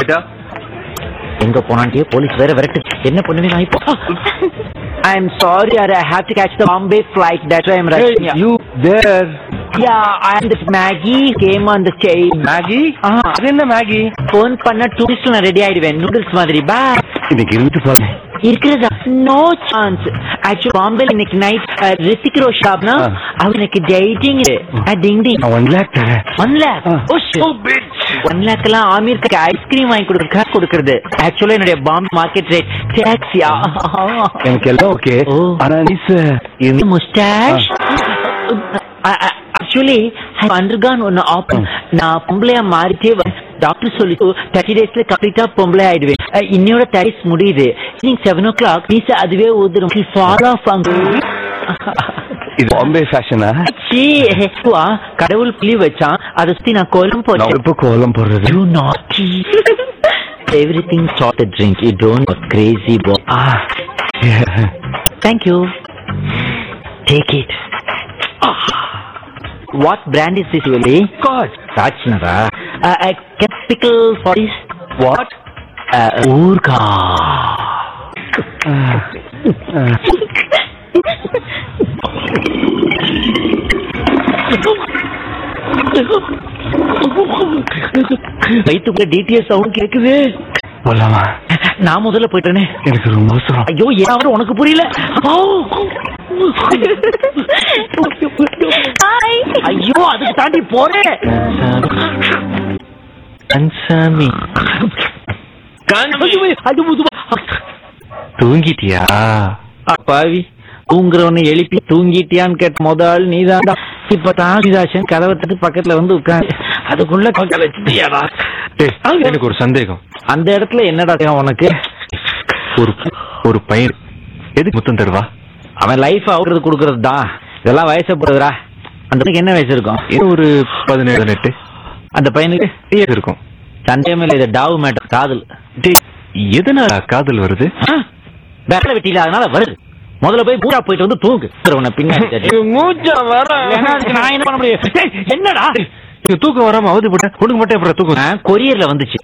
போயிட்டா எங்க போனான்ட்டே போலீஸ் வேற விரட்டு என்ன பண்ணுவீங்க நான் இப்போ I am sorry I have to catch the Bombay flight that's why I am rushing you there yeah I am this Maggie came on the chain Maggie ஆ. அது என்ன மேகி ஃபோன் பண்ண டூரிஸ்ட் நான் ரெடி ஆயிடுவேன் நூடுல்ஸ் மாதிரி பா இன்னைக்கு இருந்துட்டு போறேன் இருக்கிறதா நோ சான்ஸ் ஆக்சுவலி பாம்பேல இன்னைக்கு நைட் ரித்திக் ரோஷ் ஷாப்னா ஆ. அவர் எனக்கு டேட்டிங் டிங் டிங் நான் ஒன் லேக் தரேன் ஒன் லேக் ஆ. ஓ ஒன் லேக் எல்லாம் ஆமீருக்கு ஐஸ்கிரீம் வாங்கி கொடுக்க காசு கொடுக்கறது ஆக்சுவலா என்னுடைய பாம்பே மார்க்கெட் ரேட் டாக்ஸியா எனக்கு எல்லாம் ஓகே ஓ. ஆனா நீஸ் இந்த முஸ்டாஷ் ஆக்சுவலி அண்டர்கான் ஒன்னு ஆப்பன் நான் பொம்பளையா மாறிட்டே டாக்டர் சொல்லி தேர்ட்டி டேஸ்ல கம்ப்ளீட்டா பொம்பளை ஆயிடுவேன் அஹ், இன்னையோட தேரிஸ் முடியுது ஈவினிங் செவன் ஓ கிளாக் மீச அதுவே ஊதுரும் ஃபால் ஆஃப் அங்க இது பாம்பே ஃபேஷனா சீ, வா, கடவுள் புள்ளி வச்சான் அதை சுத்தி நான் கோலம் நான் போட்டேன் எப்ப கோலம் போடுறது You naughty. Everything sort of drink. You don't go crazy boy. Ah, yeah. Thank you. Take it. Ah. What brand is this, Willie? God. Rajnara. Uh, I can pickle for this. What? Uh, Urka. Uh, uh, வயிற்றுக்குள்ள DTS sound கேக்குது போலாமா நான் முதல்ல போயிட்டேனே எனக்கு ரொம்ப அவசரம் ஐயோ ஏன் உனக்கு புரியல ஓ. ஐயோ அதுக்கு தாண்டி போறேன் கன்சாமி ஐயோ, அது முதுவா. தூங்கிட்டியா பாவி தூங்குறவனை எழுப்பி தூங்கிட்டியான்னு கேட்ட முதல் நீதான் இப்ப தாசிதாசன் கதவை தட்டு பக்கத்துல வந்து உட்காந்து அதுக்குள்ள கலைச்சிட்டியாடா ஏய், எனக்கு ஒரு சந்தேகம் அந்த இடத்துல என்னடா உனக்கு ஒரு ஒரு பையன் எதுக்கு முத்தம் தருவா அவன் லைஃப் அவுட்றது கொடுக்கறது தான் இதெல்லாம் வயசை போடுறதுடா அந்த பையனுக்கு என்ன வயசு இருக்கும் இது ஒரு பதினேழு பதினெட்டு அந்த பையனுக்கு ஏழு இருக்கும் சந்தேகமே இல்லை இது டாவு மேட்டர் காதல் டேய், எதனால காதல் வருது வேலை வெட்டியில அதனால வருது முதல்ல போய் பூரா போயிட்டு வந்து தூங்கு உன்னை பின்னாடி மூச்சா வர ஏன்னா அதுக்கு நான் என்ன பண்ண முடியும் ஏய், என்னடா தூக்கம் வராம அவதிப்பட்டேன் உனக்கு மட்டும் அப்புறம் தூக்கம் கொரியர்ல வந்துச்சு